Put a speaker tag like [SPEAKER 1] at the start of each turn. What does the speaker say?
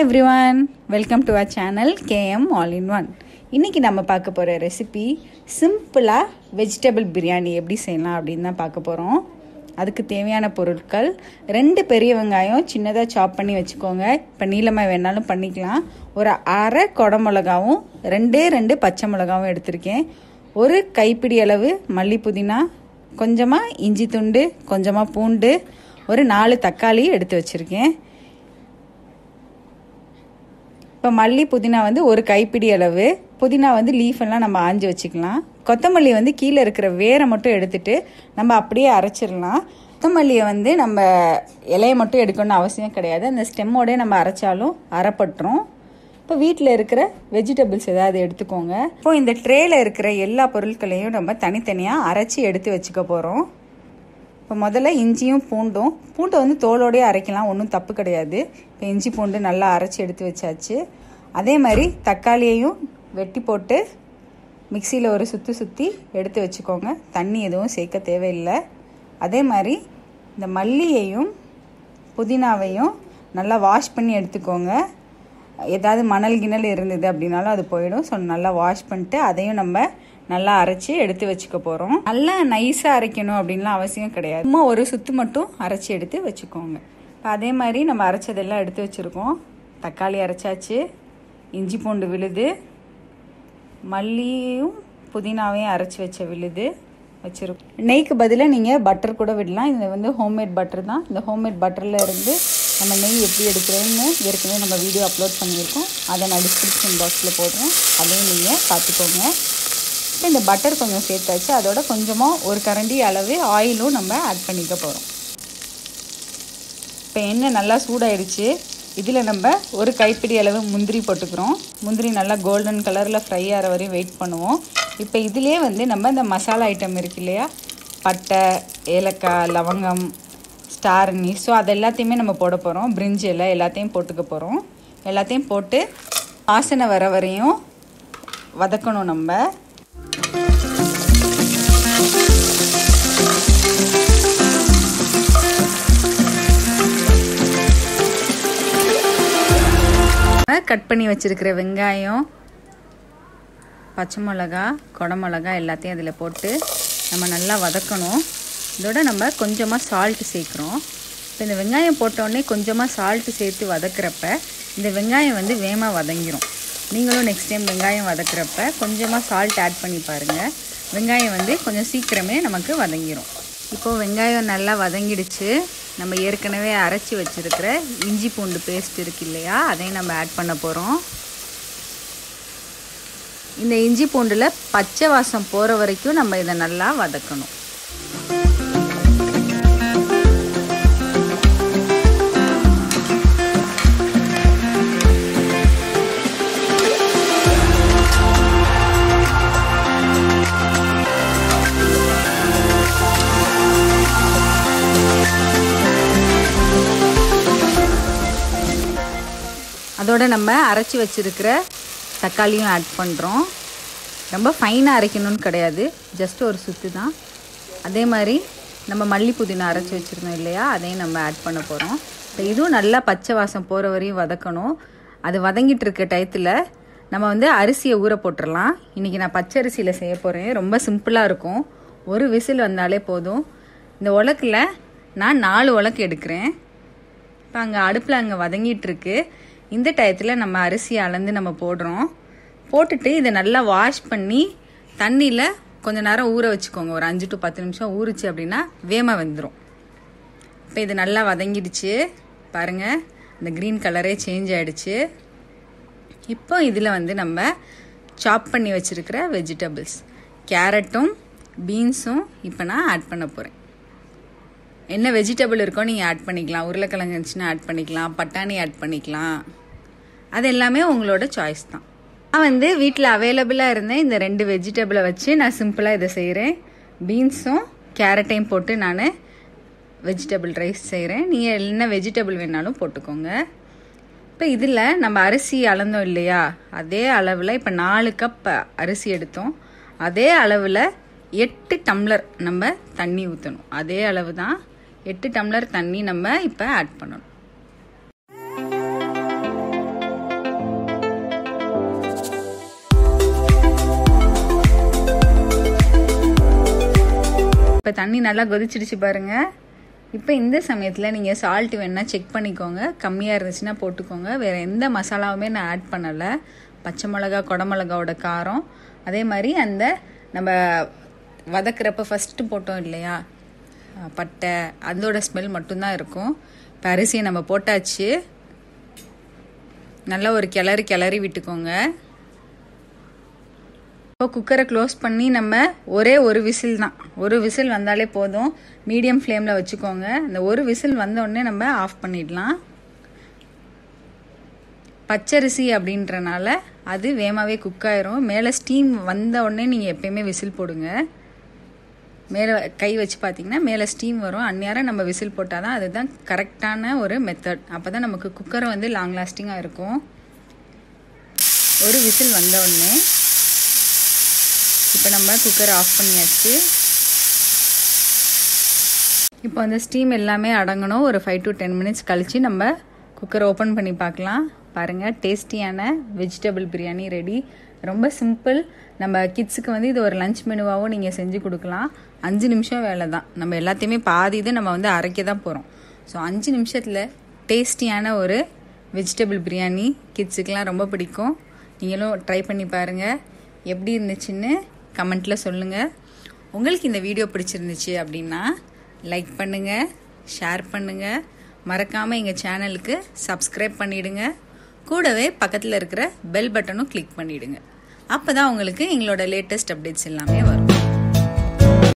[SPEAKER 1] everyone welcome to our channel KM all in one இன்றைக்கி நம்ம பார்க்க போகிற ரெசிபி சிம்பிளாக வெஜிடபிள் பிரியாணி எப்படி செய்யலாம் அப்படின்னு தான் பார்க்க போகிறோம் அதுக்கு தேவையான பொருட்கள் ரெண்டு பெரிய வெங்காயம் சின்னதாக சாப் பண்ணி வச்சுக்கோங்க இப்போ நீளமாக வேணாலும் பண்ணிக்கலாம் ஒரு அரை கொடை மிளகாவும் ரெண்டே ரெண்டு பச்சை மிளகாவும் எடுத்திருக்கேன் ஒரு கைப்பிடி அளவு மல்லி புதினா கொஞ்சமாக இஞ்சி துண்டு கொஞ்சமாக பூண்டு ஒரு நாலு தக்காளி எடுத்து வச்சுருக்கேன் இப்போ மல்லி புதினா வந்து ஒரு கைப்பிடி அளவு புதினா வந்து லீஃப் எல்லாம் நம்ம ஆஞ்சு வச்சுக்கலாம் கொத்தமல்லி வந்து கீழே இருக்கிற வேரை மட்டும் எடுத்துட்டு நம்ம அப்படியே அரைச்சிடலாம் கொத்தமல்லியை வந்து நம்ம இலையை மட்டும் எடுக்கணும்னு அவசியம் கிடையாது அந்த ஸ்டெம்மோடய நம்ம அரைச்சாலும் அரைப்பட்டுரும் இப்போ வீட்டில் இருக்கிற வெஜிடபிள்ஸ் ஏதாவது எடுத்துக்கோங்க இப்போ இந்த ட்ரேல இருக்கிற எல்லா பொருட்களையும் நம்ம தனித்தனியாக அரைச்சி எடுத்து வச்சுக்க போகிறோம் இப்போ முதல்ல இஞ்சியும் பூண்டும் பூண்டை வந்து தோலோடயே அரைக்கலாம் ஒன்றும் தப்பு கிடையாது இப்போ இஞ்சி பூண்டு நல்லா அரைச்சி எடுத்து வச்சாச்சு அதே மாதிரி தக்காளியையும் வெட்டி போட்டு மிக்சியில் ஒரு சுற்றி சுற்றி எடுத்து வச்சுக்கோங்க தண்ணி எதுவும் சேர்க்க தேவையில்லை அதே மாதிரி இந்த மல்லியையும் புதினாவையும் நல்லா வாஷ் பண்ணி எடுத்துக்கோங்க ஏதாவது மணல் கிணல் இருந்தது அப்படின்னாலும் அது போயிடும் ஸோ நல்லா வாஷ் பண்ணிட்டு அதையும் நம்ம நல்லா அரைச்சி எடுத்து வச்சுக்க போகிறோம் நல்லா நைஸாக அரைக்கணும் அப்படின்லாம் அவசியம் கிடையாது சும்மா ஒரு சுத்து மட்டும் அரைச்சி எடுத்து வச்சுக்கோங்க இப்போ அதே மாதிரி நம்ம அரைச்சதெல்லாம் எடுத்து வச்சுருக்கோம் தக்காளி அரைச்சாச்சு இஞ்சி பூண்டு விழுது மல்லியும் புதினாவையும் அரைச்சி வச்ச விழுது வச்சுருக்கோம் நெய்க்கு பதிலாக நீங்கள் பட்டர் கூட விடலாம் இது வந்து ஹோம்மேட் பட்டர் தான் இந்த ஹோம்மேட் பட்டரில் இருந்து நம்ம நெய் எப்படி எடுக்கிறோன்னு ஏற்கனவே நம்ம வீடியோ அப்லோட் பண்ணியிருக்கோம் அதை நான் டிஸ்கிரிப்ஷன் பாக்ஸில் போடுறேன் அதையும் நீங்கள் பார்த்துக்கோங்க இப்போ இந்த பட்டர் கொஞ்சம் சேர்த்தாச்சு அதோட கொஞ்சமாக ஒரு கரண்டி அளவு ஆயிலும் நம்ம ஆட் பண்ணிக்க போகிறோம் இப்போ எண்ணெய் நல்லா சூடாயிடுச்சு இதில் நம்ம ஒரு கைப்பிடி அளவு முந்திரி போட்டுக்கிறோம் முந்திரி நல்லா கோல்டன் கலரில் ஃப்ரை ஆகிற வரையும் வெயிட் பண்ணுவோம் இப்போ இதிலே வந்து நம்ம இந்த மசாலா ஐட்டம் இருக்கு இல்லையா பட்டை ஏலக்காய் லவங்கம் ஸ்டார் அனீஸ் ஸோ அது எல்லாத்தையுமே நம்ம போட போகிறோம் பிரிஞ்சி எல்லாம் எல்லாத்தையும் போட்டுக்க போகிறோம் எல்லாத்தையும் போட்டு வாசனை வர வரையும் வதக்கணும் நம்ம கட் பண்ணி வச்சுருக்கிற வெங்காயம் பச்சை மிளகா கொடை மிளகா எல்லாத்தையும் அதில் போட்டு நம்ம நல்லா வதக்கணும் இதோட நம்ம கொஞ்சமாக சால்ட்டு சேர்க்குறோம் இப்போ இந்த வெங்காயம் போட்டோடனே கொஞ்சமாக சால்ட்டு சேர்த்து வதக்கிறப்ப இந்த வெங்காயம் வந்து வேகமாக வதங்கிரும் நீங்களும் நெக்ஸ்ட் டைம் வெங்காயம் வதக்கிறப்ப கொஞ்சமாக சால்ட் ஆட் பண்ணி பாருங்கள் வெங்காயம் வந்து கொஞ்சம் சீக்கிரமே நமக்கு வதங்கிரும் இப்போது வெங்காயம் நல்லா வதங்கிடுச்சு நம்ம ஏற்கனவே அரைச்சி வச்சுருக்கிற இஞ்சி பூண்டு பேஸ்ட் இருக்கு இல்லையா அதையும் நம்ம ஆட் பண்ண போகிறோம் இந்த இஞ்சி பூண்டில் பச்சை வாசம் போகிற வரைக்கும் நம்ம இதை நல்லா வதக்கணும் அதோட நம்ம அரைச்சி வச்சுருக்கிற தக்காளியும் ஆட் பண்ணுறோம் ரொம்ப ஃபைனாக அரைக்கணும்னு கிடையாது ஜஸ்ட் ஒரு சுத்து தான் அதே மாதிரி நம்ம மல்லி புதினா அரைச்சி வச்சுருந்தோம் இல்லையா அதையும் நம்ம ஆட் பண்ண போகிறோம் இப்போ இதுவும் நல்லா பச்சை வாசம் போகிற வரையும் வதக்கணும் அது வதங்கிட்டு இருக்க டயத்தில் நம்ம வந்து அரிசியை ஊற போட்டுடலாம் இன்றைக்கி நான் பச்சை அரிசியில் செய்ய போகிறேன் ரொம்ப சிம்பிளாக இருக்கும் ஒரு விசில் வந்தாலே போதும் இந்த உலக்கில் நான் நாலு உலக்கு எடுக்கிறேன் இப்போ அங்கே அடுப்பில் அங்கே வதங்கிட்டுருக்கு இந்த டயத்தில் நம்ம அரிசி அளந்து நம்ம போடுறோம் போட்டுட்டு இதை நல்லா வாஷ் பண்ணி தண்ணியில் கொஞ்ச நேரம் ஊற வச்சுக்கோங்க ஒரு அஞ்சு டு பத்து நிமிஷம் ஊறிச்சு அப்படின்னா வேம வந்துடும் இப்போ இது நல்லா வதங்கிடுச்சு பாருங்கள் இந்த க்ரீன் கலரே சேஞ்ச் ஆகிடுச்சு இப்போ இதில் வந்து நம்ம சாப் பண்ணி வச்சுருக்கிற வெஜிடபிள்ஸ் கேரட்டும் பீன்ஸும் இப்போ நான் ஆட் பண்ண போகிறேன் என்ன வெஜிடபிள் இருக்கோ நீங்கள் ஆட் பண்ணிக்கலாம் உருளைக்கிழங்கு இருந்துச்சுன்னா ஆட் பண்ணிக்கலாம் பட்டாணி ஆட் பண்ணிக்கலாம் அது எல்லாமே உங்களோட சாய்ஸ் தான் நான் வந்து வீட்டில் அவைலபிளாக இருந்தேன் இந்த ரெண்டு வெஜிடபிளை வச்சு நான் சிம்பிளாக இதை செய்கிறேன் பீன்ஸும் கேரட்டையும் போட்டு நான் வெஜிடபிள் ரைஸ் செய்கிறேன் நீங்கள் என்ன வெஜிடபிள் வேணாலும் போட்டுக்கோங்க இப்போ இதில் நம்ம அரிசி அளந்தோம் இல்லையா அதே அளவில் இப்போ நாலு கப் அரிசி எடுத்தோம் அதே அளவில் எட்டு டம்ளர் நம்ம தண்ணி ஊற்றணும் அதே அளவு தான் எட்டு டம்ளர் தண்ணி நம்ம இப்போ ஆட் பண்ணணும் இப்போ தண்ணி நல்லா கொதிச்சிடுச்சு பாருங்க இப்போ இந்த சமயத்தில் நீங்கள் சால்ட் வேணால் செக் பண்ணிக்கோங்க கம்மியாக இருந்துச்சுன்னா போட்டுக்கோங்க வேறு எந்த மசாலாவுமே நான் ஆட் பண்ணலை பச்சை மிளகா குடமிளகாவோட காரம் அதே மாதிரி அந்த நம்ம வதக்குறப்ப ஃபஸ்ட்டு போட்டோம் இல்லையா பட்டை அதோட ஸ்மெல் மட்டும்தான் இருக்கும் இப்போ அரிசியை நம்ம போட்டாச்சு நல்லா ஒரு கிளறி கிளறி விட்டுக்கோங்க இப்போ குக்கரை க்ளோஸ் பண்ணி நம்ம ஒரே ஒரு விசில் தான் ஒரு விசில் வந்தாலே போதும் மீடியம் ஃப்ளேமில் வச்சுக்கோங்க இந்த ஒரு விசில் வந்த உடனே நம்ம ஆஃப் பண்ணிடலாம் பச்சரிசி அப்படின்றனால அது வேகமாகவே குக் ஆயிரும் மேலே ஸ்டீம் வந்த உடனே நீங்கள் எப்பயுமே விசில் போடுங்க மேலே கை வச்சு பார்த்தீங்கன்னா மேலே ஸ்டீம் வரும் அந்நேரம் நம்ம விசில் போட்டால் தான் அதுதான் கரெக்டான ஒரு மெத்தட் அப்போ தான் நமக்கு குக்கரை வந்து லாங் லாஸ்டிங்காக இருக்கும் ஒரு விசில் வந்த உடனே இப்போ நம்ம குக்கரை ஆஃப் பண்ணியாச்சு இப்போ அந்த ஸ்டீம் எல்லாமே அடங்கணும் ஒரு ஃபைவ் டு டென் மினிட்ஸ் கழித்து நம்ம குக்கரை ஓப்பன் பண்ணி பார்க்கலாம் பாருங்கள் டேஸ்டியான வெஜிடபிள் பிரியாணி ரெடி ரொம்ப சிம்பிள் நம்ம கிட்ஸுக்கு வந்து இது ஒரு லஞ்ச் மெனுவாகவும் நீங்கள் செஞ்சு கொடுக்கலாம் அஞ்சு நிமிஷம் வேலை தான் நம்ம எல்லாத்தையுமே பாதி இது நம்ம வந்து அரைக்க தான் போகிறோம் ஸோ அஞ்சு நிமிஷத்தில் டேஸ்டியான ஒரு வெஜிடபிள் பிரியாணி கிட்ஸுக்கெலாம் ரொம்ப பிடிக்கும் நீங்களும் ட்ரை பண்ணி பாருங்கள் எப்படி இருந்துச்சுன்னு கமெண்ட்டில் சொல்லுங்கள் உங்களுக்கு இந்த வீடியோ பிடிச்சிருந்துச்சு அப்படின்னா லைக் பண்ணுங்கள் ஷேர் பண்ணுங்கள் மறக்காமல் எங்கள் சேனலுக்கு சப்ஸ்கிரைப் பண்ணிவிடுங்க கூடவே பக்கத்தில் இருக்கிற பெல் பட்டனும் கிளிக் பண்ணிவிடுங்க அப்போ தான் உங்களுக்கு எங்களோட லேட்டஸ்ட் அப்டேட்ஸ் எல்லாமே வரும்